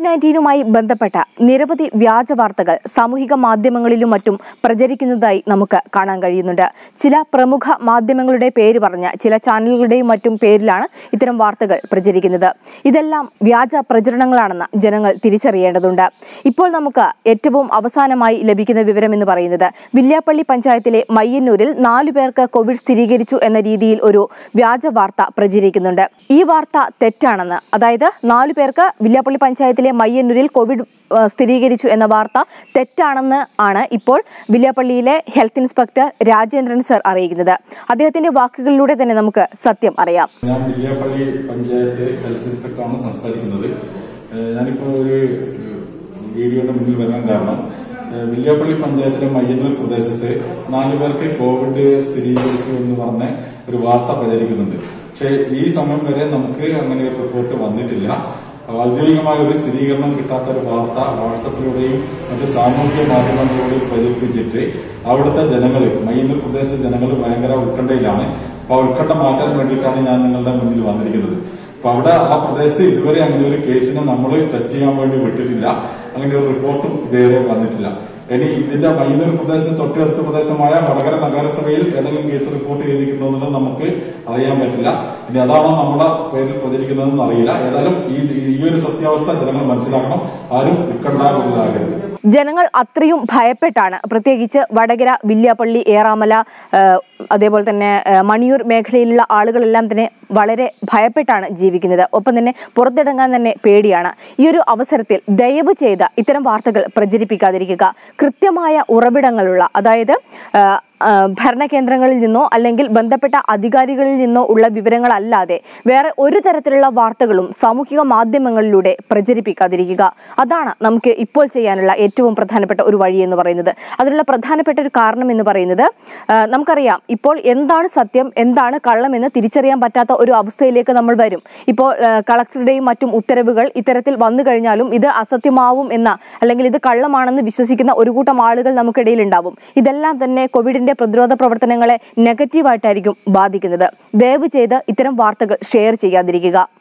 Covid നയൻറ്റീനുമായി ബന്ധപ്പെട്ട നിരവധി വ്യാജ വാർത്തകൾ സാമൂഹിക മാധ്യമങ്ങളിലും മറ്റും പ്രചരിക്കുന്നതായി നമുക്ക് കാണാൻ കഴിയുന്നുണ്ട് ചില പ്രമുഖ മാധ്യമങ്ങളുടെ പേര് പറഞ്ഞ ചില ചാനലുകളുടെയും മറ്റും പേരിലാണ് ഇത്തരം വാർത്തകൾ പ്രചരിക്കുന്നത് ഇതെല്ലാം വ്യാജ പ്രചരണങ്ങളാണെന്ന് ജനങ്ങൾ തിരിച്ചറിയേണ്ടതുണ്ട് ഇപ്പോൾ നമുക്ക് ഏറ്റവും അവസാനമായി ലഭിക്കുന്ന വിവരം എന്ന് പറയുന്നത് വില്യാപ്പള്ളി പഞ്ചായത്തിലെ മയ്യന്നൂരിൽ നാലു പേർക്ക് കോവിഡ് സ്ഥിരീകരിച്ചു എന്ന രീതിയിൽ ഒരു വ്യാജ വാർത്ത പ്രചരിക്കുന്നുണ്ട് ഈ വാർത്ത തെറ്റാണെന്ന് അതായത് നാലു പേർക്ക് വില്യാപ്പള്ളി പഞ്ചായത്തിലെ മയ്യന്നൂരിൽ കോവിഡ് ആ, സ്ഥിരീകരിച്ചു എന്ന വാർത്ത തെറ്റാണെന്ന് ആണ് ഇപ്പോൾ വില്യാപ്പള്ളിയിലെ ഹെൽത്ത് ഇൻസ്പെക്ടർ രാജേന്ദ്രൻ സർ അറിയിക്കുന്നത് അദ്ദേഹത്തിന്റെ വാക്കുകളിലൂടെ തന്നെ നമുക്ക് സത്യം അറിയാം ഞാൻ വില്യാപ്പള്ളി പഞ്ചായത്ത് ഹെൽത്ത് ഇൻസ്പെക്ടറാണ് സംസാരിക്കുന്നത് ഏഹ് ഞാനിപ്പോ ഒരു ഏഹ് വീഡിയോയുടെ മുന്നിൽ വരാൻ കാരണം ഏഹ് വില്യാപ്പള്ളി പഞ്ചായത്തിലെ മയ്യന്നൂർ പ്രദേശത്ത് നാലു പേർക്ക് കോവിഡ് സ്ഥിരീകരിച്ചു എന്ന് പറഞ്ഞ ഒരു വാർത്ത പ്രചരിക്കുന്നുണ്ട് പക്ഷേ ഈ സമയം വരെ നമുക്ക് അങ്ങനെ ഒരു റിപ്പോർട്ട് വന്നിട്ടില്ല ഔദ്യോഗികമായ ഒരു സ്ഥിരീകരണം കിട്ടാത്ത ഒരു വാർത്ത വാട്സപ്പിലൂടെയും മറ്റ് സാമൂഹ്യ മാധ്യമങ്ങളിലൂടെയും പ്രചരിപ്പിച്ചിട്ട് അവിടുത്തെ ജനങ്ങൾ മയ്യന്നൂർ പ്രദേശത്തെ ജനങ്ങൾ ഭയങ്കര ഉത്കണ്ഠയിലാണ് അപ്പൊ ആ ഉത്കണ്ഠ മാറ്റാൻ വേണ്ടിയിട്ടാണ് ഞാൻ നിങ്ങളുടെ മുന്നിൽ വന്നിരിക്കുന്നത് അപ്പൊ അവിടെ ആ പ്രദേശത്ത് ഇതുവരെ അങ്ങനെ ഒരു കേസിനെ നമ്മൾ ടെസ്റ്റ് ചെയ്യാൻ വേണ്ടി വിട്ടിട്ടില്ല അങ്ങനെ ഒരു റിപ്പോർട്ടും ഇതുവരെ വന്നിട്ടില്ല ഇനി ഇതിന്റെ മയ്യന്നൂർ പ്രദേശത്തിന് തൊട്ടടുത്ത പ്രദേശമായ വടകര നഗരസഭയിൽ ഏതെങ്കിലും കേസ് റിപ്പോർട്ട് ചെയ്തിട്ടുണ്ടോ എന്നുള്ളത് നമുക്ക് അറിയാൻ പറ്റില്ല ഇനി അതാണോ നമ്മുടെ പേരിൽ പ്രചരിക്കുന്നതെന്ന് അറിയില്ല ഏതായാലും ഈ ഈ ഒരു സത്യാവസ്ഥ ജനങ്ങൾ മനസ്സിലാക്കണം ആരും ഉത്കണ്ഠാകുലരാകരുത് ജനങ്ങൾ അത്രയും ഭയപ്പെട്ടാണ് പ്രത്യേകിച്ച് വടകര വില്യാപ്പള്ളി ഏറാമല ആ, അതേപോലെ തന്നെ ആ, മണിയൂർ മേഖലയിലുള്ള ആളുകളെല്ലാം തന്നെ വളരെ ഭയപ്പെട്ടാണ് ജീവിക്കുന്നത് ഒപ്പം തന്നെ പുറത്തിറങ്ങാൻ തന്നെ പേടിയാണ് ഈ ഒരു അവസരത്തിൽ ദയവ് ചെയ്ത് ഇത്തരം വാർത്തകൾ പ്രചരിപ്പിക്കാതിരിക്കുക കൃത്യമായ ഉറവിടങ്ങളുള്ള അതായത് ആ, ആ, ഭരണകേന്ദ്രങ്ങളിൽ നിന്നോ അല്ലെങ്കിൽ ബന്ധപ്പെട്ട അധികാരികളിൽ നിന്നോ ഉള്ള വിവരങ്ങളല്ലാതെ വേറെ ഒരു തരത്തിലുള്ള വാർത്തകളും സാമൂഹിക മാധ്യമങ്ങളിലൂടെ പ്രചരിപ്പിക്കാതിരിക്കുക അതാണ് നമുക്ക് ഇപ്പോൾ ചെയ്യാനുള്ള ഏറ്റവും പ്രധാനപ്പെട്ട ഒരു വഴി എന്ന് പറയുന്നത് അതിനുള്ള പ്രധാനപ്പെട്ട ഒരു കാരണം എന്ന് പറയുന്നത് ആ, നമുക്കറിയാം ഇപ്പോൾ എന്താണ് സത്യം എന്താണ് കള്ളം എന്ന് തിരിച്ചറിയാൻ പറ്റാത്ത ഒരു അവസ്ഥയിലേക്ക് നമ്മൾ വരും ഇപ്പോൾ ആ, കളക്ടറുടെയും മറ്റും ഉത്തരവുകൾ ഇത്തരത്തിൽ വന്നു കഴിഞ്ഞാലും ഇത് അസത്യമാവും എന്ന അല്ലെങ്കിൽ ഇത് കള്ളമാണെന്ന് വിശ്വസിക്കുന്ന ഒരു കൂട്ടം ആളുകൾ നമുക്കിടയിൽ ഉണ്ടാവും ഇതെല്ലാം തന്നെ കോവിഡിന്റെ പ്രതിരോധ പ്രവർത്തനങ്ങളെ നെഗറ്റീവായിട്ടായിരിക്കും ബാധിക്കുന്നത് ദയവ് ചെയ്ത് ഇത്തരം വാർത്തകൾ ഷെയർ ചെയ്യാതിരിക്കുക